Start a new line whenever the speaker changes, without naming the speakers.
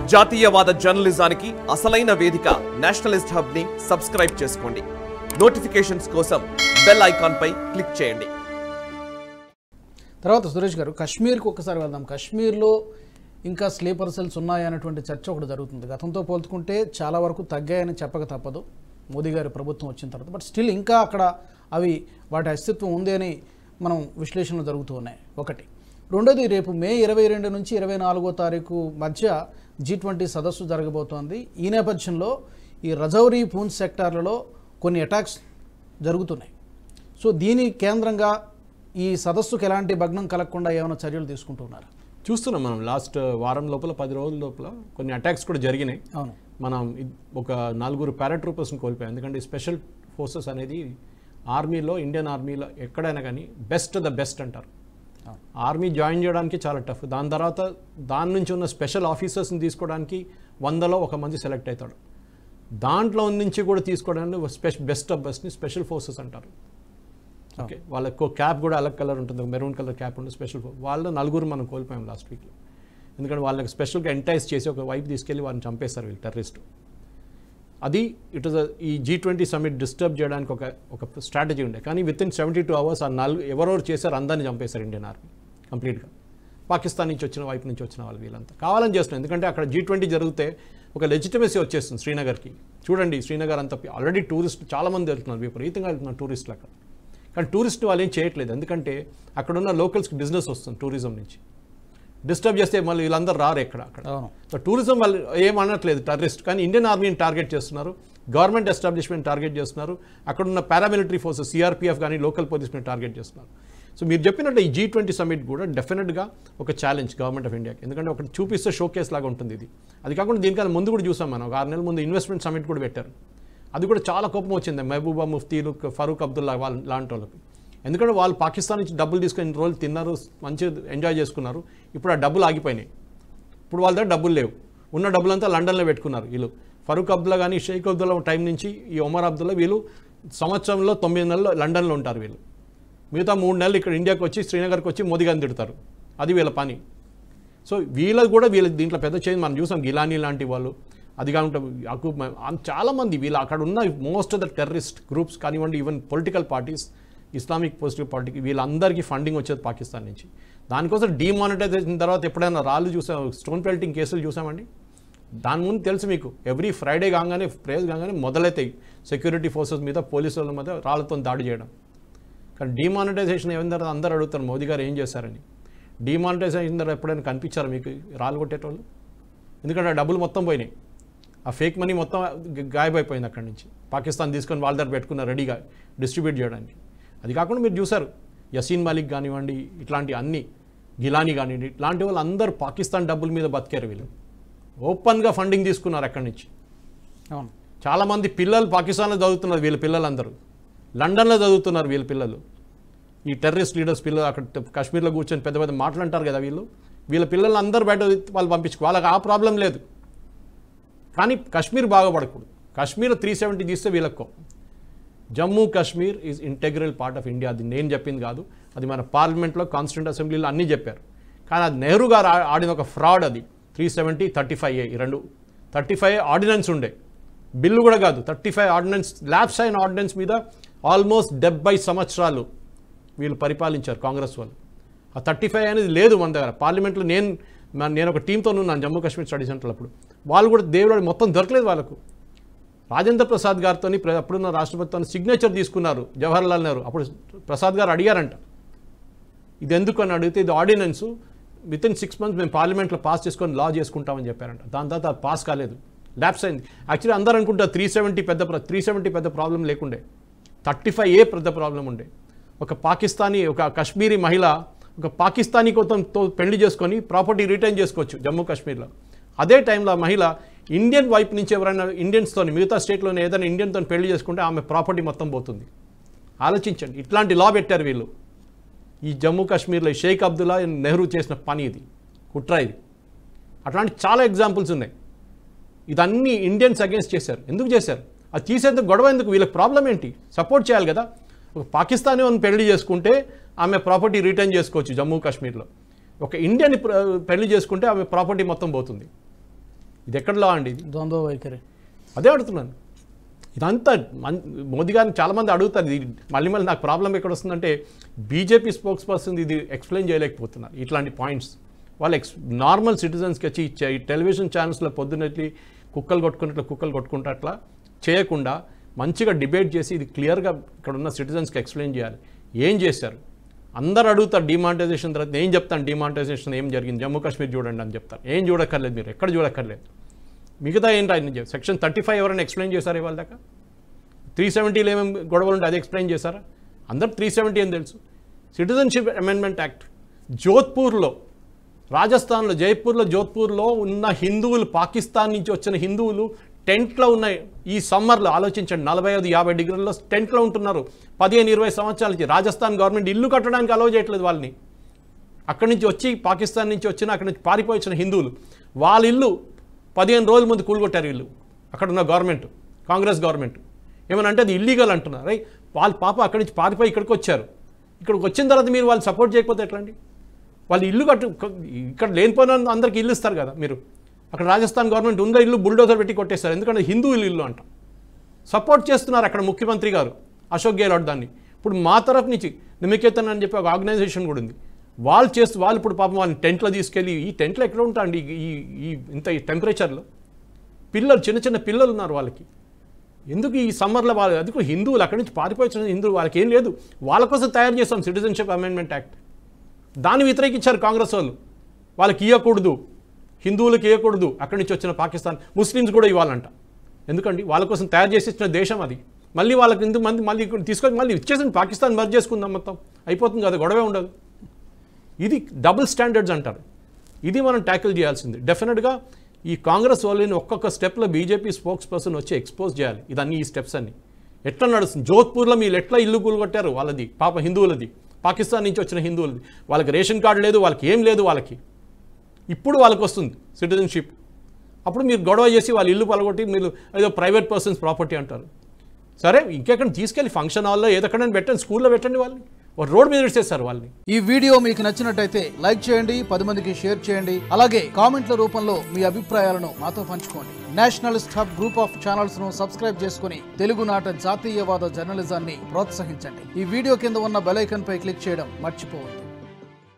జాతీయవాద జర్నలిజానికి అసలైన వేదిక నేషనలిస్ట్ హబ్ ని సబ్స్క్రైబ్ చేసుకోండి నోటిఫికేషన్స్ కోసం బెల్ ఐకాన్ పై క్లిక్ చేయండి
తర్వాత సురేష్ గారు కాశ్మీర్కి ఒక్కసారి వెళ్దాం కాశ్మీర్లో ఇంకా స్లీపర్ సెల్స్ ఉన్నాయనేటువంటి చర్చ ఒకటి జరుగుతుంది గతంతో పోల్చుకుంటే చాలా వరకు తగ్గాయని చెప్పక తప్పదు మోదీ గారి ప్రభుత్వం వచ్చిన తర్వాత బట్ స్టిల్ ఇంకా అక్కడ అవి వాటి అస్తిత్వం ఉంది అని మనం విశ్లేషణలు జరుగుతూ ఉన్నాయి ఒకటి రెండోది రేపు మే ఇరవై రెండు నుంచి ఇరవై నాలుగో తారీఖు మధ్య జీ ట్వంటీ సదస్సు జరగబోతోంది ఈ నేపథ్యంలో ఈ రజౌరీ పూంచ్ సెక్టార్లలో కొన్ని అటాక్స్ జరుగుతున్నాయి సో దీని కేంద్రంగా ఈ సదస్సుకు ఎలాంటి భగ్నం కలగకుండా ఏమైనా చర్యలు తీసుకుంటున్నారు
చూస్తున్నాం మనం లాస్ట్ వారం లోపల పది రోజుల లోపల కొన్ని అటాక్స్ కూడా జరిగినాయి
అవును
మనం ఇద్- ఒక నలుగురు పారాట్రూపర్స్ని కోల్పోయాం ఎందుకంటే స్పెషల్ ఫోర్సెస్ అనేది ఆర్మీలో ఇండియన్ ఆర్మీలో ఎక్కడైనా కానీ బెస్ట్ ద బెస్ట్ అంటారు
అవును.
ఆర్మీ జాయిన్ చేయడానికి చాలా టఫ్ దాని తర్వాత దాని నుంచి ఉన్న స్పెషల్ ఆఫీసర్స్ని తీసుకోవడానికి వందలో ఒక మంది సెలెక్ట్ అవుతాడు దాంట్లో నుంచి కూడా తీసుకోవడానికి స్పెషల్ బెస్ట్ ఆఫ్ బెస్ట్ని స్పెషల్ ఫోర్సెస్ అంటారు ఓకే వాళ్ళకు క్యాప్ కూడా అలగ్ కలర్ ఉంటుంది మెరూన్ కలర్ క్యాప్ ఉంటుంది స్పెషల్ వాళ్ళు నలుగురు మనం కోల్పోయాం లాస్ట్ వీక్లో ఎందుకంటే వాళ్ళకి స్పెషల్గా ఎంటైజ్ చేసి ఒక వైపు తీసుకెళ్ళి వాళ్ళని చంపేస్తారు వీళ్ళు టెర్రరిస్ట్ అది ఇట్ ఇస్ ఈ జీ ట్వంటీ సమ్మిట్ డిస్టర్బ్ చేయడానికి ఒక ఒక స్ట్రాటజీ ఉండే కానీ within seventy two hours ఆ నాలుగు ఎవరెవరు చేశారు అందరిని చంపేశారు ఇండియన్ ఆర్మీ కంప్లీట్గా పాకిస్తాన్ నుంచి వచ్చిన వైపు నుంచి వచ్చిన వాళ్ళు వీళ్ళంతా కావాలని చేస్తున్నారు ఎందుకంటే అక్కడ జీ ట్వంటీ జరిగితే ఒక లెజిటమసీ వచ్చేస్తుంది శ్రీనగర్కి చూడండి శ్రీనగర్ అంతా ఆల్రెడీ టూరిస్ట్ చాలామంది వెళ్తున్నారు విపరీతంగా వెళ్తున్నారు టూరిస్టులు అక్కడ కానీ టూరిస్ట్ వాళ్ళు ఏం చేయట్లేదు ఎందుకంటే అక్కడ ఉన్న లోకల్స్కి బిజినెస్ వస్తుంది టూరిజం నుంచి డిస్టర్బ్ చేస్తే మళ్ళీ వీళ్ళందరూ రారు ఎక్కడ అక్కడ
అవును
సో టూరిజం వాళ్ళు ఏమనట్లేదు టెర్రరిస్ట్ కానీ ఇండియన్ ఆర్మీని టార్గెట్ చేస్తున్నారు గవర్నమెంట్ ఎస్టాబ్లిష్మెంట్ టార్గెట్ చేస్తున్నారు అక్కడ ఉన్న పారామిలిటరీ ఫోర్సెస్ సిఆర్పిఎఫ్ కానీ లోకల్ పోలీస్ని టార్గెట్ చేస్తున్నారు సో మీరు చెప్పినట్టు ఈ జీ ట్వంటీ సమిట్ కూడా డెఫినెట్గా ఒక ఛాలెంజ్ గవర్నమెంట్ ఆఫ్ ఇండియాకి ఎందుకంటే ఒకటి చూపిస్తే షో కేస్ లాగా ఉంటుంది ఇది అది కాకుండా దీనికన్నా ముందు కూడా చూసాం మనం ఒక ఆరు నెలల ముందు ఇన్వెస్ట్మెంట్ సమిట్ కూడా పెట్టారు అది కూడా చాలా కోపం వచ్చింది మహబూబా ముఫ్తీలు ఫరూక్ అబ్దుల్లా వాళ్ళ లాంటి వాళ్ళకి ఎందుకంటే వాళ్ళు పాకిస్తాన్ నుంచి డబ్బులు తీసుకొని ఇన్ని రోజులు తిన్నారు మంచిగా ఎంజాయ్ చేసుకున్నారు ఇప్పుడు ఆ డబ్బులు ఆగిపోయినాయి ఇప్పుడు వాళ్ళ దగ్గర డబ్బులు లేవు ఉన్న డబ్బులంతా లండన్లో పెట్టుకున్నారు వీళ్ళు ఫరూక్ అబ్దుల్లా కానీ షేక్ అబ్దుల్లా టైం నుంచి ఈ ఒమర్ అబ్దుల్లా వీళ్ళు సంవత్సరంలో తొమ్మిది నెలలు లండన్లో ఉంటారు వీళ్ళు మిగతా మూడు నెలలు ఇక్కడ ఇండియాకి వచ్చి శ్రీనగర్కి వచ్చి మోదీ గారిని తిడతారు అది వీళ్ళ పని సో వీళ్ళది కూడా వీళ్ళ దీంట్లో పెద్ద చేంజ్ మనం చూసాం గిలానీ లాంటి వాళ్ళు అది కాకుండా అకు- అం- చాలామంది వీళ్ళు అక్కడ ఉన్న most of the terrorist groups కానివ్వండి even political parties Islamic political పార్టీకి వీళ్ళందరికీ ఫండింగ్ వచ్చేది పాకిస్తాన్ నుంచి దానికోసం డిమానిటైజేషన్ తర్వాత ఎప్పుడైనా రాళ్ళు చూసాం స్టోన్ పెల్టింగ్ కేసులు చూసామండి దాని ముందు తెలుసు మీకు ఎవ్రీ ఫ్రైడే కాగానే ప్రేజ్ కాగానే మొదలవుతాయి సెక్యూరిటీ ఫోర్సెస్ మీద పోలీసుల మీద రాళ్లతో దాడి చేయడం కానీ డిమానిటైజేషన్ అయిన తర్వాత అందరూ అడుగుతారు మోదీ గారు ఏం చేశారని డిమానిటైజేషన్ తర్వాత ఎప్పుడైనా కనిపించారా మీకు రాళ్ళు కొట్టేటోళ్ళు ఎందుకంటే ఆ డబ్బులు మొత్తం పోయినాయి ఆ ఫేక్ మనీ మొత్తం గ- గాయబైపోయింది అక్కడి నుంచి పాకిస్తాన్ తీసుకొని వాళ్ళ దగ్గర పెట్టుకున్నారు రెడీగా డిస్ట్రిబ్యూట్ చేయడానికి అది కాకుండా మీరు చూసారు యసీన్ మాలిక్ కానివ్వండి ఇట్లాంటి అన్ని గిలానీ కానివ్వండి ఇట్లాంటి వాళ్ళు అందరూ పాకిస్తాన్ డబ్బుల మీద బతికారు వీళ్ళు ఓపెన్గా ఫండింగ్ తీసుకున్నారు అక్కడి నుంచి
అవును
చాలామంది పిల్లలు పాకిస్తాన్లో చదువుతున్నారు వీళ్ళ పిల్లలందరూ లండన్లో చదువుతున్నారు వీళ్ళ పిల్లలు ఈ టెర్రరిస్ట్ లీడర్స్ పిల్లలు అక్కడ ట- కాశ్మీర్లో కూర్చొని పెద్ద పెద్ద మాటలు అంటారు కదా వీళ్ళు వీళ్ళ పిల్లలు అందరూ బయట వాళ్ళు పంపించుకో వాళ్ళకి ఆ ప్రాబ్లం లేదు కానీ కాశ్మీర్ బాగుపడకూడదు కాశ్మీర్ త్రీ సెవెంటీ తీస్తే వీళ్ళకు Jammu Kashmir is integral part of India అది నేను చెప్పింది కాదు అది మన పార్లమెంట్లో కాన్స్టిట్యూంట్ అసెంబ్లీలో అన్నీ చెప్పారు కానీ అది నెహ్రూ గారు ఆ- ఆడిన ఒక ఫ్రాడ్ అది త్రీ సెవెంటీ థర్టీ ఫైవ్ ఈ రెండు థర్టీ ఫైవ్ ఆర్డినెన్స్ ఉండే బిల్లు కూడా కాదు థర్టీ ఫైవ్ ఆర్డినెన్స్ ల్యాబ్స్ అయిన ఆర్డినెన్స్ మీద ఆల్మోస్ట్ డెబ్బై సంవత్సరాలు వీళ్ళు పరిపాలించారు కాంగ్రెస్ వాళ్ళు ఆ థర్టీ ఫైవ్ అనేది లేదు మన దగ్గర పార్లమెంట్లో నేను మన- నేను ఒక టీంతో ఉన్నాను జమ్మూ కాశ్మీర్ స్టడీ సెంటర్ అప్పుడు వాళ్ళు కూడా దేవుడు మొత్తం దొరకలేదు వాళ్ళకు రాజేంద్ర ప్రసాద్ గారితో అప్పుడున్న రాష్ట్రపతితో సిగ్నేచర్ తీసుకున్నారు జవహర్లాల్ నెహ్రూ అప్పుడు ప్రసాద్ గారు అడిగారంట ఇది ఎందుకు అని అడిగితే ఇది ordinance within six months మేము పార్లమెంట్లో పాస్ చేసుకొని లా చేసుకుంటామని చెప్పారంట దాని తర్వాత అది పాస్ కాలేదు ల్యాప్స్ అయింది యాక్చువల్లీ అందరూ అనుకుంటారు త్రీ సెవెంటీ పెద్ద త్రీ సెవెంటీ పెద్ద ప్రాబ్లం లేకుండే థర్టీ ఫైవ్ ఏ పెద్ద ప్రాబ్లం ఉండే ఒక పాకిస్తానీ ఒక కాశ్మీరీ మహిళ ఒక పాకిస్తానీ తో పెళ్లి చేసుకొని ప్రాపర్టీ రిటర్న్ చేసుకోవచ్చు జమ్మూ కాశ్మీర్లో అదే టైంలో ఆ మహిళ ఇండియన్ వైపు నుంచి ఎవరైనా ఇండియన్స్తో మిగతా స్టేట్లోనే ఏదైనా ఇండియన్తో పెళ్లి చేసుకుంటే ఆమె ప్రాపర్టీ మొత్తం పోతుంది ఆలోచించండి ఇట్లాంటి లా పెట్టారు వీళ్ళు ఈ జమ్మూ కాశ్మీర్లో ఈ షేక్ అబ్దుల్లా నెహ్రూ చేసిన పని ఇది కుట్ర ఇది అట్లాంటి చాలా ఎగ్జాంపుల్స్ ఉన్నాయి ఇదన్నీ ఇండియన్స్ అగేన్స్ట్ చేశారు ఎందుకు చేశారు అది తీసేందుకు గొడవ ఎందుకు వీళ్ళకి ప్రాబ్లం ఏంటి సపోర్ట్ చేయాలి కదా ఒక పాకిస్తానీ వాళ్ళని పెళ్లి చేసుకుంటే ఆమె ప్రాపర్టీ రిటర్న్ చేసుకోవచ్చు జమ్మూ కాశ్మీర్లో ఒక ఇండియన్ పెళ్లి చేసుకుంటే ఆమె ప్రాపర్టీ మొత్తం పోతుంది ఇది ఎక్కడ లా అండి ఇది
ద్వంద్వ వైఖరి
అదే అడుగుతున్నాను ఇదంతా మన్- మోదీ గారిని చాలామంది అడుగుతారు ఇది మళ్ళీ మళ్ళీ నాకు ప్రాబ్లం ఎక్కడ వస్తుందంటే బీజేపీ స్పోక్స్ పర్సన్ ఇది ఎక్స్ప్లెయిన్ చేయలేకపోతున్నారు ఇట్లాంటి పాయింట్స్ వాళ్ళు ఎక్స్ నార్మల్ సిటిజన్స్కి వచ్చి ఇచ్చే ఈ టెలివిజన్ ఛానల్స్లో పొద్దున్నట్లు కుక్కలు కొట్టుకున్నట్లు కుక్కలు కొట్టుకుంటే అట్లా చేయకుండా మంచిగా డిబేట్ చేసి ఇది క్లియర్గా ఇక్కడ ఉన్న సిటిజన్స్కి ఎక్స్ప్లెయిన్ చేయాలి ఏం చేశారు అందరు అడుగుతారు డిమానిటైజేషన్ తర్వాత నేను చెప్తాను డిమానిటైజేషన్ ఏం జరిగింది జమ్మూ కాశ్మీర్ చూడండి అని చెప్తారు ఏం చూడక్కర్లేదు మీరు ఎక్కడ చూడక్కర్లేదు మిగతా ఏంటి ఆయన సెక్షన్ థర్టీ ఫైవ్ ఎవరైనా ఎక్స్ప్లెయిన్ చేశారు ఇవాళ దాకా త్రీ సెవెంటీలో ఏమేమి గొడవలు ఉంటే అది ఎక్స్ప్లెయిన్ చేశారా అందరు త్రీ సెవెంటీ అని తెలుసు సిటిజన్షిప్ అమెండ్మెంట్ యాక్ట్ జోధ్పూర్లో రాజస్థాన్లో జైపూర్లో జోధ్పూర్లో ఉన్న హిందువులు పాకిస్తాన్ నుంచి వచ్చిన హిందువులు టెంట్లో ఉన్న ఈ సమ్మర్లో ఆలోచించండి నలభై ఐదు యాభై డిగ్రీల్లో టెంట్లో ఉంటున్నారు పదిహేను ఇరవై సంవత్సరాల నుంచి రాజస్థాన్ గవర్నమెంట్ ఇల్లు కట్టడానికి అలౌ చేయట్లేదు వాళ్ళని అక్కడి నుంచి వచ్చి పాకిస్తాన్ నుంచి వచ్చిన అక్కడి నుంచి పారిపోయి వచ్చిన హిందువులు వాళ్ళ ఇల్లు పదిహేను రోజుల ముందు కూలగొట్టారు వీళ్ళు అక్కడ ఉన్న గవర్నమెంట్ కాంగ్రెస్ గవర్నమెంట్ ఏమని అంటే అది ఇల్లీగల్ అంటున్నారు రైట్ వాళ్ళ పాప అక్కడి నుంచి పారిపోయి ఇక్కడికి వచ్చారు ఇక్కడికి వచ్చిన తర్వాత మీరు వాళ్ళు సపోర్ట్ చేయకపోతే ఎట్లా అండి వాళ్ళు ఇల్లు కట్టు ఇక్కడ లేనిపోయిన అందరికి ఇల్లు ఇస్తారు కదా మీరు అక్కడ రాజస్థాన్ గవర్నమెంట్ ఉందో ఇల్లు బుల్డోజర్ పెట్టి కొట్టేస్తారు ఎందుకంటే హిందూ ఇల్లు ఇల్లు అంట సపోర్ట్ చేస్తున్నారు అక్కడ ముఖ్యమంత్రి గారు అశోక్ గెహ్లోట్ దాన్ని ఇప్పుడు మా తరఫు నుంచి నిమికేతన్ అని చెప్పి ఒక ఆర్గనైజేషన్ కూడా ఉంది వాళ్ళు చేస్తూ వాళ్ళు ఇప్పుడు పాపం వాళ్ళని టెంట్లో తీసుకెళ్ళి ఈ టెంట్లో ఎక్కడ ఉంటా అండి ఈ ఈ ఇంత ఈ టెంపరేచర్లో పిల్లలు చిన్న చిన్న పిల్లలు ఉన్నారు వాళ్ళకి ఎందుకు ఈ సమ్మర్లో వాళ్ళు అది కూడా హిందువులు అక్కడి నుంచి పారిపోయిన హిందువులు వాళ్ళకి ఏం లేదు వాళ్ళ కోసం తయారు చేస్తాం సిటిజన్షిప్ అమెండ్మెంట్ యాక్ట్ దాన్ని వ్యతిరేకించారు కాంగ్రెస్ వాళ్ళు వాళ్ళకి ఇవ్వకూడదు హిందువులకు ఇవ్వకూడదు అక్కడి నుంచి వచ్చిన పాకిస్తాన్ ముస్లిమ్స్ కూడా ఇవ్వాలంట ఎందుకండి వాళ్ళ కోసం తయారు చేసి ఇచ్చిన దేశం అది మళ్ళీ వాళ్ళకి ఇంత మంది మళ్ళీ ఇక్కడ తీసుకొని మళ్ళీ ఇచ్చేసి పాకిస్తాన్ మర్జ్ చేసుకుందాం మొత్తం అయిపోతుంది కదా గొడవే ఉండదు ఇది డబుల్ స్టాండర్డ్స్ అంటారు ఇది మనం ట్యాకిల్ చేయాల్సింది డెఫినెట్గా ఈ కాంగ్రెస్ వాళ్ళని ఒక్కొక్క స్టెప్లో బీజేపీ స్పోక్స్ పర్సన్ వచ్చి ఎక్స్పోజ్ చేయాలి ఇదన్నీ ఈ స్టెప్స్ అన్ని ఎట్లా నడుస్తుంది జోధ్పూర్లో మీరు ఎట్లా ఇల్లు కూలగొట్టారు వాళ్ళది పాప హిందువులది పాకిస్తాన్ నుంచి వచ్చిన హిందువులది వాళ్ళకి రేషన్ కార్డు లేదు వాళ్ళకి ఏం లేదు వాళ్ళకి ఇప్పుడు వాళ్ళకి వస్తుంది సిటిజన్షిప్ అప్పుడు మీరు గొడవ చేసి వాళ్ళ ఇల్లు పలగొట్టి మీరు ఏదో ప్రైవేట్ పర్సన్స్ ప్రాపర్టీ అంటారు సరే ఇంకెక్కడ తీసుకెళ్ళి ఫంక్షన్ హాల్లో ఏదెక్కడైనా పెట్టండి స్కూల్లో పెట్టండి వాళ్ళని ఒక రోడ్ మీద ఇచ్చేస్తారు వాళ్ళని
ఈ వీడియో మీకు నచ్చినట్టయితే లైక్ చేయండి పది మందికి షేర్ చేయండి అలాగే కామెంట్ల రూపంలో మీ అభిప్రాయాలను మాతో పంచుకోండి nationalist hub group of channels ను సబ్స్క్రైబ్ చేసుకుని తెలుగునాట జాతీయవాద జర్నలిజాన్ని ప్రోత్సహించండి ఈ వీడియో కింద ఉన్న బెల్ ఐకాన్ పై క్లిక్ చేయడం మర్చిపోవద్దు